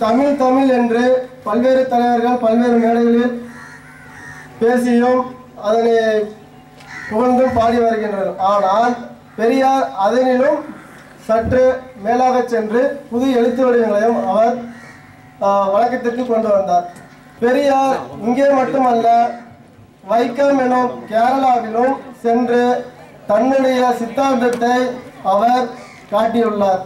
தமிழ் தமிழ் என்று பல்வேறு தலைவர்கள் பல்வேறு மேடைகளில் பேசியும் அதனை புகழ்ந்தும் பாடி வருகின்றனர் ஆனால் பெரியார் அதனிலும் சற்று மேலாக சென்று புது எழுத்து வடிவங்களையும் அவர் ஆஹ், வழக்கத்திற்கு கொண்டு வந்தார் பெரியார் இங்கே மட்டுமல்ல வைக்கம் எனும் கேரளாவிலும் சென்று தன்னுடைய சித்தாந்தத்தை அவர் காட்டியுள்ளார்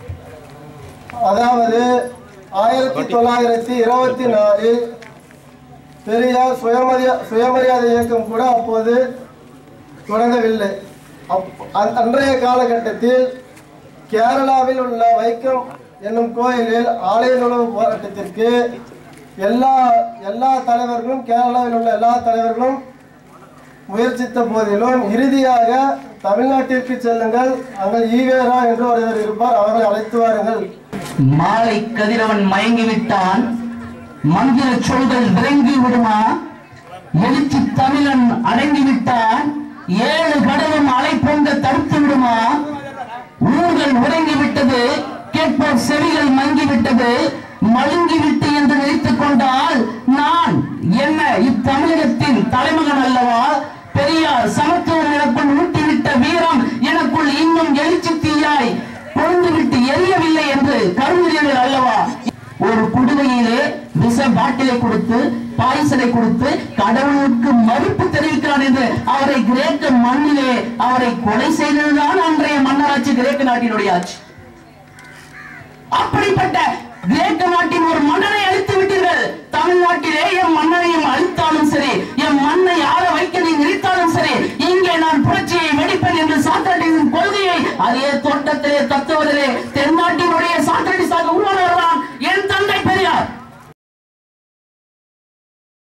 அதாவது ஆயிரத்தி தொள்ளாயிரத்தி இருபத்தி நாலில் பெரியார் சுயமரியா சுயமரியாதை இயக்கம் கூட அப்போது தொடங்கவில்லை அப்- அ- அன்றைய காலகட்டத்தில் கேரளாவில் உள்ள வைக்கம் என்னும் கோயிலில் ஆலய நுழைவு போராட்டத்திற்கு எல்லா எல்லா தலைவர்களும் கேரளாவில் உள்ள எல்லா தலைவர்களும் முயற்சித்த போதிலும் இறுதியாக தமிழ்நாட்டிற்கு செல்லுங்கள் அங்கே ஈவேரா என்று ஒருவர் இருப்பார் அவர்களை அழைத்து வாருங்கள் மாலை கதிரவன் மயங்கி விட்டான் மந்திர சொல்கள் விளங்கி விடுமா எழுச்சி தமிழன் அடங்கி விட்டான் ஏழு கடலும் அலை பொங்க தடுத்து விடுமா ஊர்கள் உறங்கி விட்டது கேட்போர் செவிகள் மங்கி விட்டது மழுங்கி விட்டு என்று நினைத்துக் கொண்டால் நான் என்ன இத்தமிழகத்தின் தலைமகன் அல்லவா பெரியார் சமத்துவம் எனக்குள் ஊட்டிவிட்ட வீரம் எனக்குள் இன்னும் எழுச்சி தீயாய் கொழுந்துவிட்டு எரியவில்லை என்று கருதுகிறீர்கள் அல்லவா ஒரு குடுவையிலே விஷ பாட்டிலை கொடுத்து பாய்சலை கொடுத்து கடவுளுக்கு மறுப்பு தெரிவிக்கிறான் என்று அவரை கிரேக்க மண்ணிலே அவரை கொலை செய்ததுதான் அன்றைய மன்னராட்சி கிரேக்க நாட்டினுடைய ஆட்சி அப்படிப்பட்ட